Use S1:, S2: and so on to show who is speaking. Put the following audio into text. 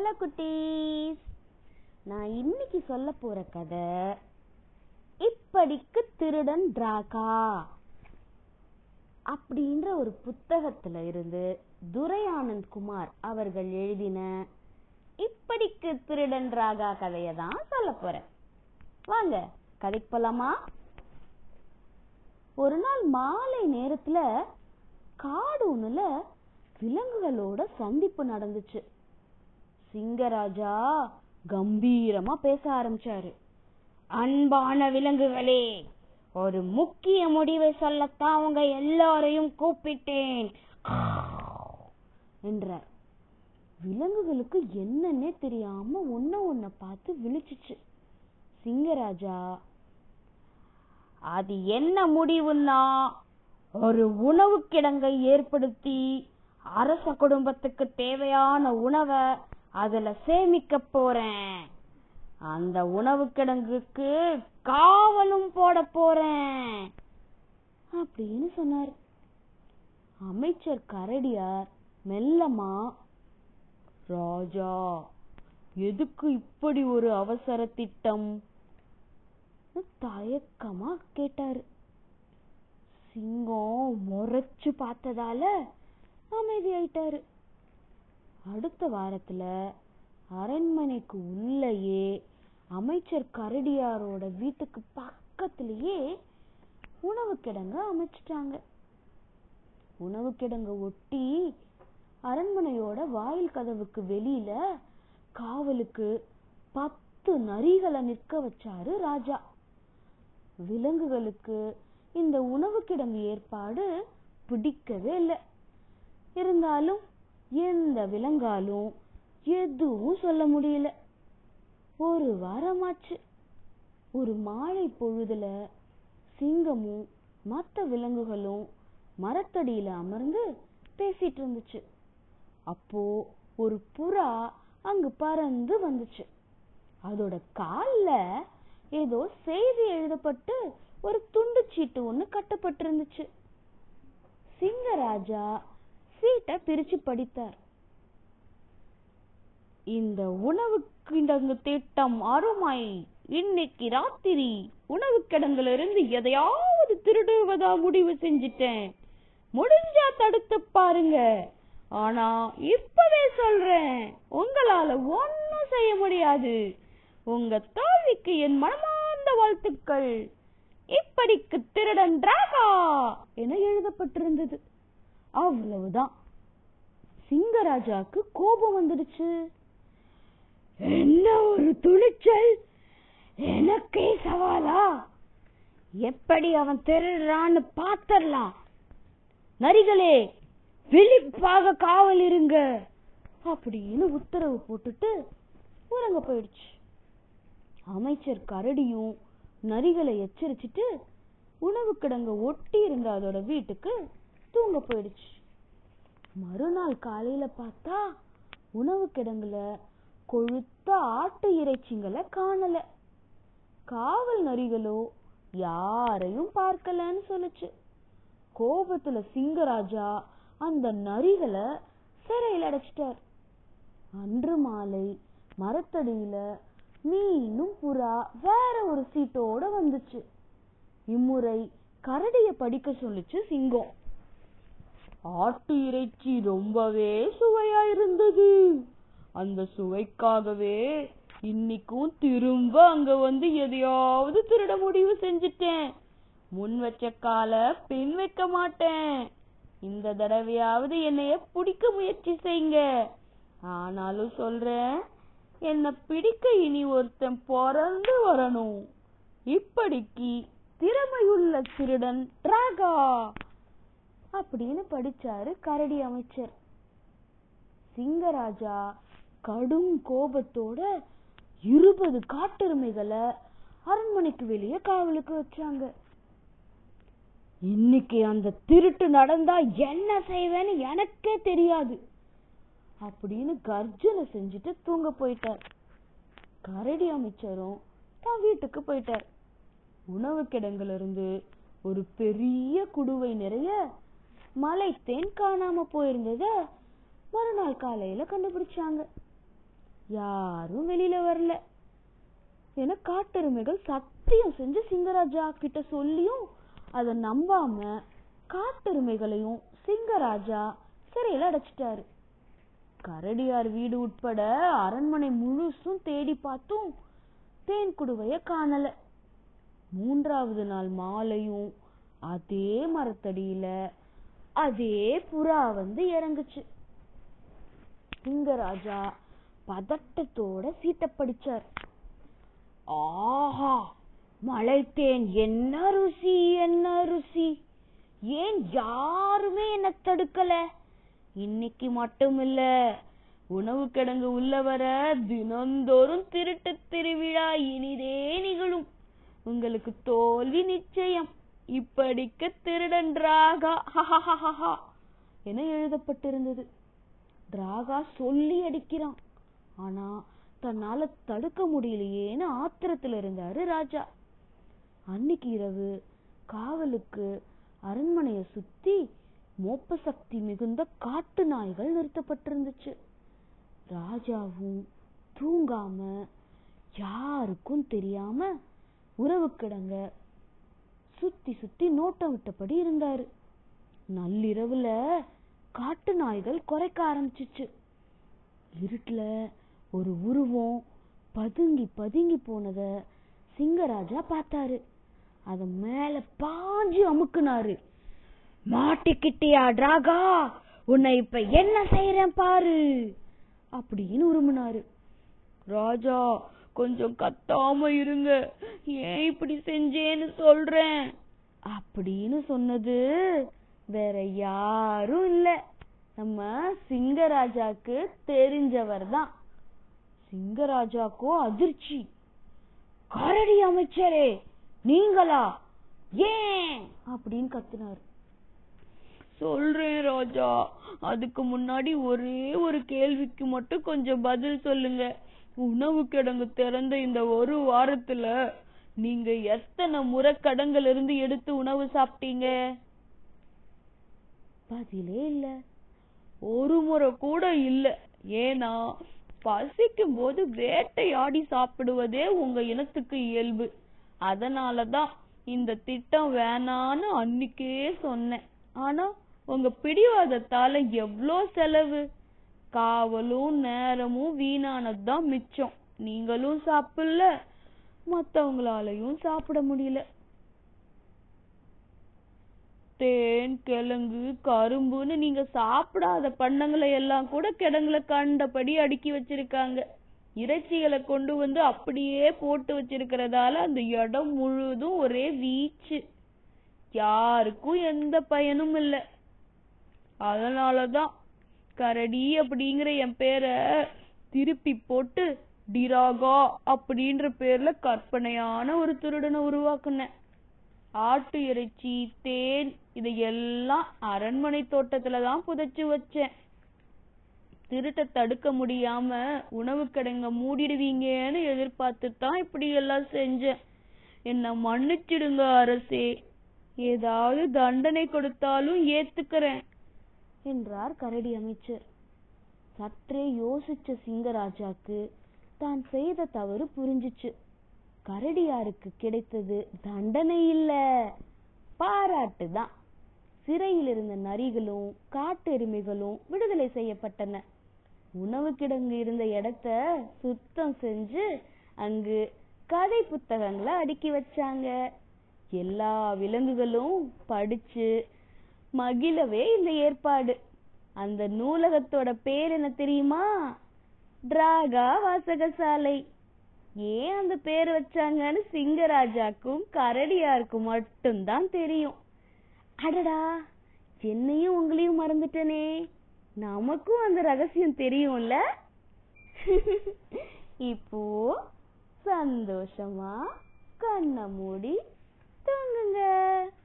S1: hello குட்டீஸ் நான் இன்னைக்கு சொல்ல போற கதை இப்படிக்கு திருடன் டிராகா அப்படின்ற ஒரு புத்தகத்துல இருந்து துரை ஆனந்த் குமார் அவர்கள் எழுதின இப்படிக்கு திருடன் டிராகா கதையை தான் சொல்ல போறேன் வாங்க கதைக்கு போலாமா ஒரு நாள் மாலை நேரத்துல காடு ஒண்ணுல விலங்குகளோட சந்திப்பு நடந்துச்சு சிங்கராஜா கம்பீரமா பேச ஆரம்பிச்சாரு அன்பான விலங்குகளே ஒரு முக்கிய முடிவை சொல்லத்தான் உங்க எல்லாரையும் கூப்பிட்டேன் என்றார் விலங்குகளுக்கு என்னன்னே தெரியாம ஒன்ன ஒன்ன பார்த்து விழிச்சுச்சு சிங்கராஜா அது என்ன முடிவுன்னா ஒரு உணவு கிடங்கை ஏற்படுத்தி அரச குடும்பத்துக்கு தேவையான உணவை அதுல சேமிக்க போறேன் அந்த உணவு கிடங்குக்கு காவலும் போட போறேன் அப்படின்னு சொன்னார் அமைச்சர் கரடியார் மெல்லமா ராஜா எதுக்கு இப்படி ஒரு அவசர திட்டம் தயக்கமா கேட்டாரு சிங்கம் முறைச்சு பார்த்ததால அமைதியாயிட்டாரு அடுத்த வாரத்துல அரண்மனைக்கு உள்ளேயே அமைச்சர் கரடியாரோட வீட்டுக்கு பக்கத்திலேயே உணவு கிடங்க அமைச்சிட்டாங்க உணவு கிடங்க ஒட்டி அரண்மனையோட வாயில் கதவுக்கு வெளியில காவலுக்கு பத்து நரிகளை நிற்க வச்சாரு ராஜா விலங்குகளுக்கு இந்த உணவு கிடங்கு ஏற்பாடு பிடிக்கவே இல்லை இருந்தாலும் எந்த விலங்காலும் எதுவும் சொல்ல முடியல ஒரு வாரமாச்சு ஒரு மாலை பொழுதுல சிங்கமும் மற்ற விலங்குகளும் மரத்தடியில அமர்ந்து பேசிட்டு இருந்துச்சு அப்போ ஒரு புறா அங்கு பறந்து வந்துச்சு அதோட கால்ல ஏதோ செய்தி எழுதப்பட்டு ஒரு துண்டு சீட்டு ஒண்ணு கட்டப்பட்டிருந்துச்சு சிங்கராஜா சீட்டை பிரிச்சு படித்தார் இந்த உணவு கிடங்கு திட்டம் அருமை இன்னைக்கு ராத்திரி உணவு கிடங்குல இருந்து எதையாவது திருடுவதா முடிவு செஞ்சிட்டேன் முடிஞ்சா தடுத்து பாருங்க ஆனா இப்பவே சொல்றேன் உங்களால ஒன்னும் செய்ய முடியாது உங்க தோல்விக்கு என் மனமார்ந்த வாழ்த்துக்கள் இப்படிக்கு திருடன் டிராகா என எழுதப்பட்டிருந்தது அவ்வளவுதான் சிங்கராஜாக்கு கோபம் வந்துடுச்சு என்ன ஒரு துணிச்சல் எனக்கே சவாலா எப்படி அவன் திருடுறான்னு பாத்தரலாம் நரிகளே விழிப்பாக காவல் இருங்க அப்படின்னு உத்தரவு போட்டுட்டு உறங்க போயிடுச்சு அமைச்சர் கரடியும் நரிகளை எச்சரிச்சிட்டு உணவு கிடங்க ஒட்டி இருந்த அதோட வீட்டுக்கு தூங்க போயிடுச்சு மறுநாள் காலையில பார்த்தா உணவு கிடங்குல கொழுத்த ஆட்டு இறைச்சிங்களை காணல காவல் நரிகளோ யாரையும் பார்க்கலன்னு சொல்லுச்சு கோபத்துல சிங்கராஜா அந்த நரிகளை சிறையில் அடைச்சிட்டார் அன்று மாலை மரத்தடியில மீனும் புறா வேற ஒரு சீட்டோட வந்துச்சு இம்முறை கரடிய படிக்க சொல்லுச்சு சிங்கம் ஆட்டு இறைச்சி ரொம்பவே சுவையா இருந்தது அந்த சுவைக்காகவே இன்னைக்கும் திரும்ப அங்க வந்து எதையாவது திருட முடிவு செஞ்சுட்டேன் முன் வச்ச கால பின் வைக்க மாட்டேன் இந்த தடவையாவது என்னைய பிடிக்க முயற்சி செய்யுங்க ஆனாலும் சொல்றேன் என்ன பிடிக்க இனி ஒருத்தன் பிறந்து வரணும் இப்படிக்கு திறமையுள்ள திருடன் டிராகா அப்படின்னு படிச்சாரு கரடி அமைச்சர் சிங்கராஜா கடும் கோபத்தோட இருபது காட்டெருமைகளை அரண்மனைக்கு வெளியே காவலுக்கு வச்சாங்க இன்னைக்கு அந்த திருட்டு நடந்தா என்ன செய்வேன்னு எனக்கே தெரியாது அப்படின்னு கர்ஜனை செஞ்சுட்டு தூங்க போயிட்டார் கரடி அமைச்சரும் தான் வீட்டுக்கு போயிட்டார் உணவு கிடங்குல இருந்து ஒரு பெரிய குடுவை நிறைய மலைத்தேன் காணாம போயிருந்தத மறுநாள் காலையில கண்டுபிடிச்சாங்க யாரும் வெளியில வரல ஏன்னா காட்டெருமைகள் சத்தியம் செஞ்சு சிங்கராஜா கிட்ட சொல்லியும் அத நம்பாம காட்டெருமைகளையும் சிங்கராஜா சிறையில அடைச்சிட்டாரு கரடியார் வீடு உட்பட அரண்மனை முழுசும் தேடி பார்த்தும் தேன் குடுவைய காணல மூன்றாவது நாள் மாலையும் அதே மரத்தடியில அதே புறா வந்து இறங்குச்சு சிங்கராஜா பதட்டத்தோட சீட்டை படிச்சார் ஆஹா மலைத்தேன் என்ன ருசி என்ன ருசி ஏன் யாருமே என்ன தடுக்கல இன்னைக்கு மட்டும் இல்ல உணவு கிடங்கு உள்ள வர தினந்தோறும் திருட்டு திருவிழா இனிதே நிகழும் உங்களுக்கு தோல்வி நிச்சயம் இப்படிக்க திருடன் டிராகா ஹஹஹஹஹா என எழுதப்பட்டிருந்தது டிராகா சொல்லி அடிக்கிறான் ஆனா தன்னால தடுக்க முடியலையேன்னு ஆத்திரத்துல இருந்தாரு ராஜா அன்னைக்கு இரவு காவலுக்கு அரண்மனைய சுத்தி மோப்ப சக்தி மிகுந்த காட்டு நாய்கள் நிறுத்தப்பட்டிருந்துச்சு ராஜாவும் தூங்காம யாருக்கும் தெரியாம உறவு கிடங்க சுத்தி சுத்தி நோட்டம் விட்டபடி இருந்தாரு நள்ளிரவுல காட்டு நாய்கள் குறைக்க ஆரம்பிச்சிச்சு இருட்டுல ஒரு உருவம் பதுங்கி பதுங்கி போனத சிங்கராஜா பார்த்தாரு அத மேல பாஞ்சு அமுக்குனாரு மாட்டிக்கிட்டியா டிராகா உன்னை இப்ப என்ன செய்யறேன் பாரு அப்படின்னு உருமுனாரு ராஜா கொஞ்சம் கத்தாம இருங்க ஏன் இப்படி செஞ்சேன்னு சொல்றேன் அப்படின்னு சொன்னது வேற யாரும் இல்ல நம்ம சிங்கராஜாக்கு தெரிஞ்சவர் தான் சிங்கராஜாக்கோ அதிர்ச்சி கரடி அமைச்சரே நீங்களா ஏன் அப்படின்னு கத்துனாரு சொல்றேன் ராஜா அதுக்கு முன்னாடி ஒரே ஒரு கேள்விக்கு மட்டும் கொஞ்சம் பதில் சொல்லுங்க உணவு கிடங்கு திறந்த இந்த ஒரு வாரத்துல நீங்க எத்தனை முறை கடங்கல இருந்து எடுத்து உணவு சாப்பிட்டீங்க பதிலே இல்ல ஒரு முறை கூட இல்ல ஏன்னா பசிக்கும் போது வேட்டையாடி சாப்பிடுவதே உங்க இனத்துக்கு இயல்பு அதனாலதான் இந்த திட்டம் வேணான்னு அன்னிக்கே சொன்னேன் ஆனா உங்க பிடிவாதத்தால எவ்ளோ செலவு காவலும் நேரமும் வீணானதுதான் மிச்சம் நீங்களும் சாப்பிடல மத்தவங்களாலையும் சாப்பிட முடியல தேன் கிழங்கு கரும்புன்னு நீங்க சாப்பிடாத பண்டங்களை எல்லாம் கூட கிடங்குல கண்டபடி அடுக்கி வச்சிருக்காங்க இறைச்சிகளை கொண்டு வந்து அப்படியே போட்டு வச்சிருக்கிறதால அந்த இடம் முழுதும் ஒரே வீச்சு யாருக்கும் எந்த பயனும் இல்ல அதனாலதான் கரடி அப்படிங்கிற என் பேரை திருப்பி போட்டு டிராகா அப்படின்ற பேர்ல கற்பனையான ஒரு திருடனை உருவாக்குனேன் ஆட்டு இறைச்சி தேன் இதையெல்லாம் அரண்மனை தோட்டத்துல தான் புதைச்சு வச்சேன் திருட்ட தடுக்க முடியாம உணவு கிடங்க மூடிடுவீங்கன்னு எதிர்பார்த்து தான் இப்படி எல்லாம் செஞ்சேன் என்ன மன்னிச்சிடுங்க அரசே ஏதாவது தண்டனை கொடுத்தாலும் ஏத்துக்கிறேன் என்றார் கரடி அமைச்சர் சற்றே யோசிச்ச சிங்கராஜாக்கு தான் செய்த தவறு புரிஞ்சுச்சு கரடியாருக்கு கிடைத்தது தண்டனை இல்ல பாராட்டு தான் சிறையில் இருந்த நரிகளும் காட்டெருமைகளும் விடுதலை செய்யப்பட்டன உணவு கிடங்கு இருந்த இடத்த சுத்தம் செஞ்சு அங்கு கதை புத்தகங்களை அடுக்கி வச்சாங்க எல்லா விலங்குகளும் படிச்சு மகிழவே இந்த ஏற்பாடு அந்த நூலகத்தோட பேர் என்ன தெரியுமா டிராகா வாசகசாலை ஏன் அந்த பேர் வச்சாங்கன்னு சிங்கராஜாக்கும் கரடியாருக்கும் மட்டும்தான் தெரியும் அடடா என்னையும் உங்களையும் மறந்துட்டனே நமக்கும் அந்த ரகசியம் தெரியும்ல இப்போ சந்தோஷமா கண்ணை மூடி தூங்குங்க